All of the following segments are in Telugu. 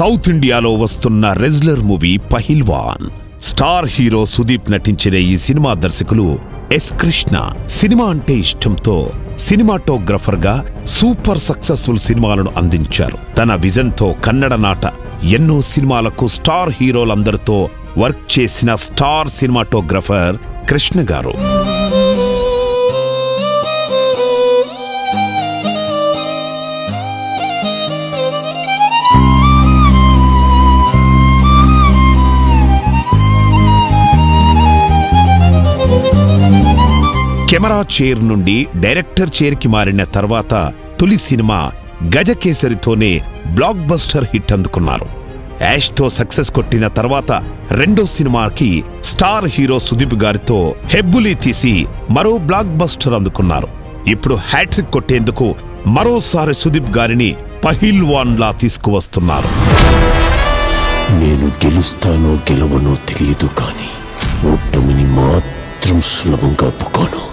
సౌత్ ఇండియాలో వస్తున్న wrestler movie Pailwaan star hero Sudeep నటించిన ఈ సినిమా దర్శకులు ఎస్ కృష్ణ సినిమా అంటే ఇష్టంతో సినిమాటోగ్రఫర్ గా సూపర్ సక్సెస్ఫుల్ సినిమాలను అందించారు తన విజన్ తో కన్నడ నాట ఎన్నో సినిమాలకు స్టార్ హీరోలందరితో వర్క్ చేసిన star cinematographer Krishna garu camera chair నుండి డైరెక్టర్ చైర్కి మారిన తర్వాత తొలి సినిమా గజకేసరితోనే బ్లాక్ బస్టర్ హిట్ అందుకున్నారు యాష్తో సక్సెస్ కొట్టిన తర్వాత రెండో సినిమాకి స్టార్ హీరో సుదీప్ గారితో హెబ్బులి తీసి మరో బ్లాక్ బస్టర్ అందుకున్నారు ఇప్పుడు హ్యాట్రిక్ కొట్టేందుకు మరోసారి సుదీప్ గారిని పహిల్వాన్ లా తీసుకువస్తున్నారు నేను గెలుస్తానో గెలవనో తెలియదు కానీ ఓటమిని మాత్రం సులభంగా ఒప్పుకోను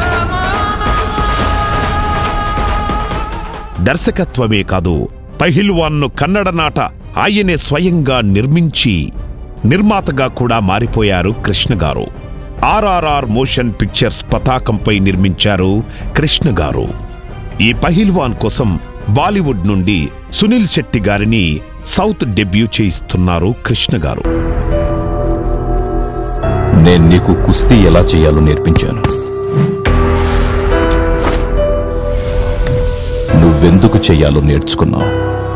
దర్శకత్వమే కాదు పహిల్వాన్ను కన్నడ నాట ఆయనే స్వయంగా నిర్మించి నిర్మాతగా కూడా మారిపోయారు కృష్ణ గారు ఆర్ఆర్ఆర్ మోషన్ పిక్చర్స్ పతాకంపై నిర్మించారు కృష్ణ గారు ఈ పహిల్వాన్ కోసం బాలీవుడ్ నుండి సునీల్ శెట్టి గారిని సౌత్ డెబ్యూ చేయిస్తున్నారు కృష్ణ గారు నేను నీకు కుస్తీ ఎలా చేయాలో నేర్పించాను నువ్వెందుకు చెయ్యాలో నేర్చుకున్నావు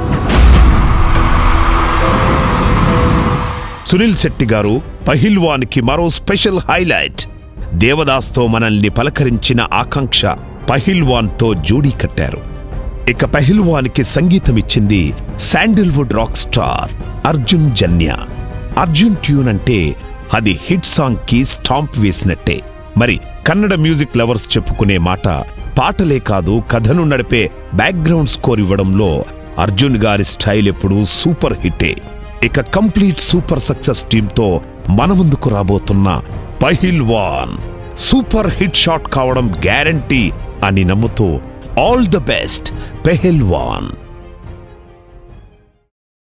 సునీల్ శెట్టి గారు పహిల్వాన్కి మరో స్పెషల్ హైలైట్ దేవదాస్తో మనల్ని పలకరించిన ఆకాంక్ష పహిల్వాన్తో జోడీ కట్టారు ఇక పహిల్వాన్కి సంగీతమిచ్చింది Sandalwood rock star Arjun Janya Arjun tune అంటే అది హిట్ సాంగ్ కి స్టాంప్ వేసినట్టే మరి కన్నడ మ్యూజిక్ లవర్స్ చెప్పుకునే మాట పాటలే కాదు కథను నడిపే బ్యాక్గ్రౌండ్ స్కోర్ ఇవ్వడంలో అర్జున్ గారి స్టైల్ ఎప్పుడూ సూపర్ హిట్టే ఇక కంప్లీట్ సూపర్ సక్సెస్ టీంతో మన ముందుకు రాబోతున్న పహిల్వాన్ సూపర్ హిట్ షాట్ కావడం గ్యారంటీ అని నమ్ముతూ ఆల్ ద బెస్ట్ పెహిల్వాన్